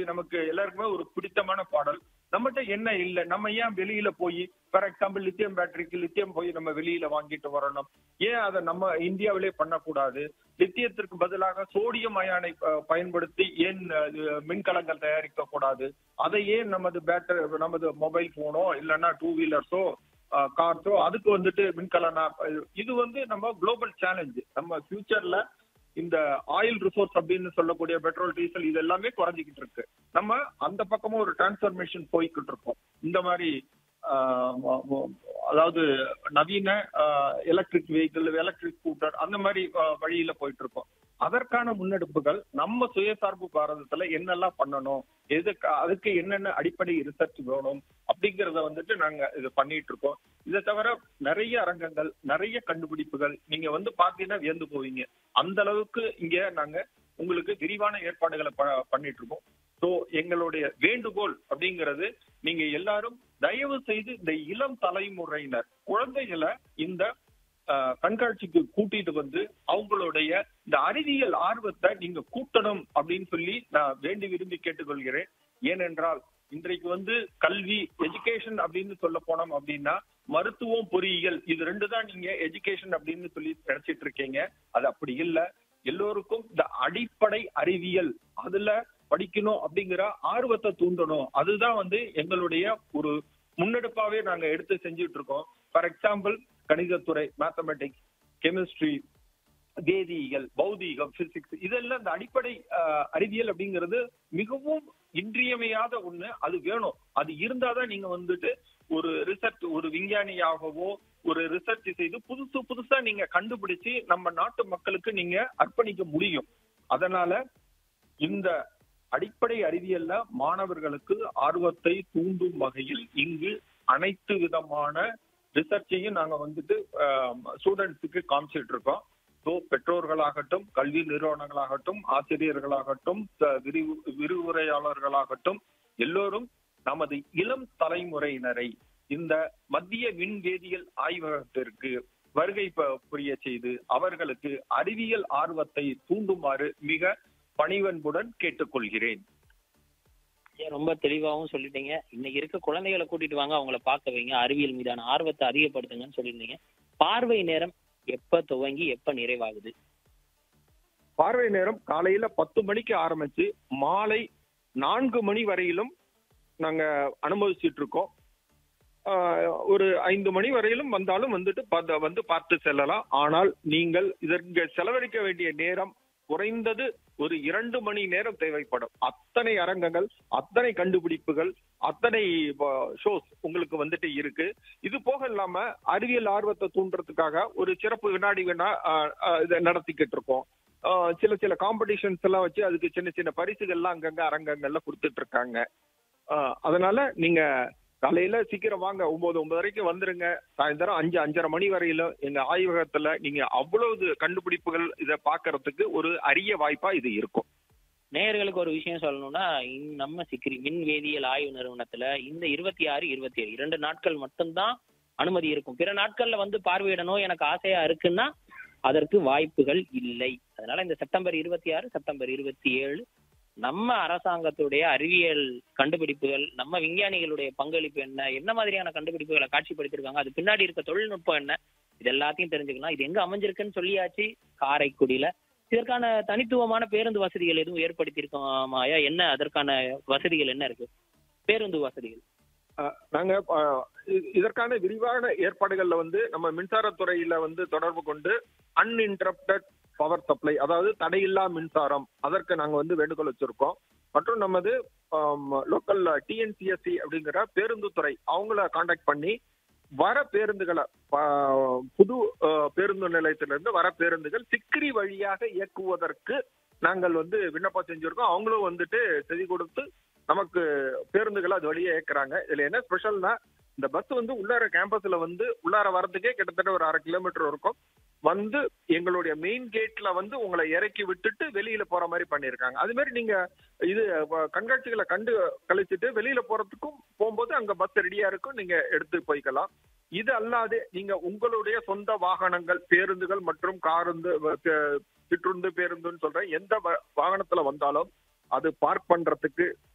நமக்கு எல்லாருக்குமே ஒரு பிடித்தமான பாடல் நம்மகிட்ட என்ன இல்ல நம்ம ஏன் வெளியில போய் ஃபார் எக்ஸாம்பிள் லித்தியம் பேட்டரிக்கு லித்தியம் போய் நம்ம வெளியில வாங்கிட்டு வரணும் ஏன் அதை நம்ம இந்தியாவிலே பண்ணக்கூடாது லித்தியத்திற்கு பதிலாக சோடியம் அயானை ப- பயன்படுத்தி ஏன் அது மின்கலங்கள் தயாரிக்க கூடாது அதை ஏன் நமது பேட்டரி நமது மொபைல் போனோ இல்லைன்னா டூ வீலர்ஸோ கார்ஸோ அதுக்கு வந்துட்டு மின்கலனா இது வந்து நம்ம குளோபல் சேலஞ்ச் நம்ம ஃபியூச்சர்ல இந்த ஆயில் ரிசோர்ஸ் அப்படின்னு சொல்லக்கூடிய பெட்ரோல் டீசல் இது எல்லாமே குறைஞ்சிக்கிட்டு இருக்கு நம்ம அந்த பக்கமும் ஒரு டிரான்ஸ்ஃபர்மேஷன் போய்கிட்டு இருக்கோம் இந்த மாதிரி ஆஹ் ம- ம- அதாவது நவீன எலக்ட்ரிக் வெஹிக்கிள் எலக்ட்ரிக் ஸ்கூட்டர் அந்த மாதிரி ஆஹ் வழியில போயிட்டு இருக்கோம் அதற்கான முன்னெடுப்புகள் நம்ம சுயசார்பு பாரதத்துல என்னெல்லாம் பண்ணணும் எதுக்கு அதுக்கு என்னென்ன அடிப்படை ரிசர்ச் வேணும் அப்படிங்கறத வந்துட்டு நாங்க இது பண்ணிட்டு இருக்கோம் இதை தவிர நிறைய அரங்கங்கள் நிறைய கண்டுபிடிப்புகள் நீங்க வந்து பாத்தீங்கன்னா வியந்து போவீங்க அந்த அளவுக்கு இங்க நாங்க உங்களுக்கு விரிவான ஏற்பாடுகளை ப- பண்ணிட்டு இருக்கோம் ஸோ எங்களுடைய வேண்டுகோள் அப்படிங்கிறது நீங்க எல்லாரும் தயவு செய்து இந்த இளம் தலைமுறையினர் குழந்தைகளை இந்த ஆஹ், கண்காட்சிக்கு கூட்டிட்டு வந்து அவங்களுடைய இந்த அறிவியல் ஆர்வத்தை நீங்க கூட்டணும் அப்படின்னு சொல்லி நான் வேண்டி விரும்பி கேட்டுக்கொள்கிறேன் ஏனென்றால் இன்றைக்கு வந்து கல்வி எஜுகேஷன் அப்படின்னு சொல்ல போனோம் அப்படின்னா மருத்துவம் பொறியியல் இது ரெண்டு தான் நீங்க எஜுகேஷன் அப்படின்னு சொல்லி நினைச்சிட்டு இருக்கீங்க அது அப்படி இல்ல எல்லோருக்கும் இந்த அடிப்படை அறிவியல் அதுல படிக்கணும் அப்படிங்கிற ஆர்வத்தை தூண்டணும் அதுதான் வந்து எங்களுடைய ஒரு முன்னெடுப்பாவே நாங்க எடுத்து செஞ்சுட்டு இருக்கோம் ஃபார் எக்ஸாம்பிள் கணிதத்துறை மேத்தமெட்டிக்ஸ் கெமிஸ்ட்ரி வேதியியல் பௌதீகம் பிசிக்ஸ் இதெல்லாம் இந்த அடிப்படை ஆஹ், அறிவியல் அப்படிங்கிறது மிகவும் இன்றியமையாத ஒண்ணு அது வேணும் அது இருந்தாதான் நீங்க வந்துட்டு ஒரு ரிசர்ச் ஒரு விஞ்ஞானியாகவோ ஒரு ரிசர்ச் செய்து புதுசு புதுசா நீங்க கண்டுபிடிச்சு நம்ம நாட்டு மக்களுக்கு நீங்க அர்ப்பணிக்க முடியும் அதனால இந்த அடிப்படை அறிவியல்ல மாணவர்களுக்கு ஆர்வத்தை தூண்டும் வகையில் இங்கு அனைத்து விதமான ரிசர்ச்சையும் நாங்க வந்துட்டு ஸ்டூடெண்ட்ஸுக்கு காமிச்சிட்டு இருக்கோம் ஸோ பெற்றோர்களாகட்டும் கல்வி நிறுவனங்களாகட்டும் ஆசிரியர்களாகட்டும் ச- விரிவு விரிவுரையாளர்களாகட்டும் எல்லோரும் நமது இளம் தலைமுறையினரை இந்த மத்திய விண்வேதியியல் ஆய்வகத்திற்கு வருகை ப- புரிய செய்து அவர்களுக்கு அறிவியல் ஆர்வத்தை தூண்டுமாறு மிக பணிவன்புடன் கேட்டுக்கொள்கிறேன் ஐயா, ரொம்ப தெளிவாகவும் சொல்லிட்டீங்க இன்னைக்கு இருக்க குழந்தைகளை கூட்டிட்டு வாங்க அவங்கள பார்க்க வைங்க அறிவியல் மீதான ஆர்வத்தை அதிகப்படுத்துங்கன்னு சொல்லியிருந்தீங்க பார்வை நேரம் எப்ப துவங்கி எப்ப நிறைவாகுது பார்வை நேரம் காலையில பத்து மணிக்கு ஆரம்பிச்சு மாலை நான்கு மணி வரையிலும் நாங்க அனுமதிச்சிட்டு இருக்கோம் ஆஹ் ஒரு ஐந்து மணி வரையிலும் வந்தாலும் வந்துட்டு பத- வந்து பார்த்து செல்லலாம் ஆனால் நீங்கள் இதற்கு செலவழிக்க வேண்டிய நேரம் குறைந்தது ஒரு இரண்டு மணி நேரம் தேவைப்படும் அத்தனை அரங்கங்கள் அத்தனை கண்டுபிடிப்புகள் அத்தனை ஷோஸ் உங்களுக்கு வந்துட்டு இருக்கு இது போக இல்லாம அறிவியல் ஆர்வத்தை தூண்டுறதுக்காக ஒரு சிறப்பு வினாடி வினா ஆஹ், ஆஹ், இதை நடத்திக்கிட்டு இருக்கோம் ஆஹ், சில சில காம்படிஷன்ஸ் எல்லாம் வச்சு அதுக்கு சின்ன சின்ன பரிசுகள்லாம் அங்கங்க அரங்கங்கள்ல கொடுத்துட்டு இருக்காங்க ஆஹ், அதனால நீங்க காலையில சீக்கிரம் வாங்க ஒன்பது ஒன்பதரைக்கு வந்துருங்க சாயந்தரம் அஞ்சு அஞ்சரை மணி வரையில எங்க ஆய்வகத்துல நீங்க அவ்வளவு கண்டுபிடிப்புகள் இதை பார்க்கறதுக்கு ஒரு அரிய வாய்ப்பா இது இருக்கும் நேயர்களுக்கு ஒரு விஷயம் சொல்லணும்னா இந்த நம்ம சிக்கிரி மின் வேதியியல் ஆய்வு நிறுவனத்துல இந்த இருபத்தி ஆறு இருபத்தி ஏழு இரண்டு நாட்கள் மட்டும்தான் அனுமதி இருக்கும் பிற நாட்கள்ல வந்து பார்வையிடணும் எனக்கு ஆசையா இருக்குன்னா அதற்கு வாய்ப்புகள் இல்லை அதனால இந்த செப்டம்பர் இருபத்தி ஆறு செப்டம்பர் இருபத்தி ஏழு நம்ம அரசாங்கத்துடைய அறிவியல் கண்டுபிடிப்புகள் நம்ம விஞ்ஞானிகளுடைய பங்களிப்பு என்ன என்ன மாதிரியான கண்டுபிடிப்புகளை காட்சிப்படுத்திருக்காங்க அது பின்னாடி இருக்க தொழில்நுட்பம் என்ன இது எல்லாத்தையும் தெரிஞ்சுக்கலாம் இது எங்க அமைஞ்சிருக்குன்னு சொல்லியாச்சு காரைக்குடியில இதற்கான தனித்துவமான பேருந்து வசதிகள் எதுவும் ஏற்படுத்தியிருக்கோமாயா என்ன அதற்கான வசதிகள் என்ன இருக்கு பேருந்து வசதிகள் அஹ் நாங்க அஹ், இ- இதற்கான விரிவான ஏற்பாடுகள்ல வந்து நம்ம மின்சாரத்துறையில வந்து தொடர்பு கொண்டு அன்இன்டரப்டட் பவர் சப்ளை அதாவது தடையில்லா மின்சாரம் அதற்கு நாங்க வந்து வேண்டுகோள் வச்சிருக்கோம் மற்றும் நமது லோக்கல் டிஎன்சிஎஸ்சி அப்படிங்கிற பேருந்து துறை அவங்கள காண்டாக்ட் பண்ணி வர பேருந்துகளை ப- புது அஹ், பேருந்து நிலையத்திலிருந்து வர பேருந்துகள் சிக்கிரி வழியாக இயக்குவதற்கு நாங்கள் வந்து விண்ணப்பம் செஞ்சிருக்கோம் அவங்களும் வந்துட்டு செதி கொடுத்து நமக்கு பேருந்துகளை அது வழியே இயக்குறாங்க இதுல என்ன ஸ்பெஷல்னா இந்த பஸ் வந்து உள்ளார கேம்பஸ்ல வந்து உள்ளார வரதுக்கே கிட்டத்தட்ட ஒரு அரை கிலோமீட்டர் இருக்கும் வந்து எங்களுடைய மெயின் கேட்ல வந்து உங்களை இறக்கி விட்டுட்டு வெளியில போற மாதிரி பண்ணியிருக்காங்க அது மாதிரி நீங்க இது அஹ், கண்காட்சிகளை கண்டு கழிச்சிட்டு வெளியில போறதுக்கும் போகும்போது அங்க பஸ் ரெடியா இருக்கும் நீங்க எடுத்து போய்க்கலாம் இது அல்லாது நீங்க உங்களுடைய சொந்த வாகனங்கள் பேருந்துகள் மற்றும் காருந்து அஹ், சிற்றுந்து பேருந்துன்னு சொல்றேன் எந்த வ- வாகனத்துல வந்தாலும் அது பார்க் பண்றதுக்கு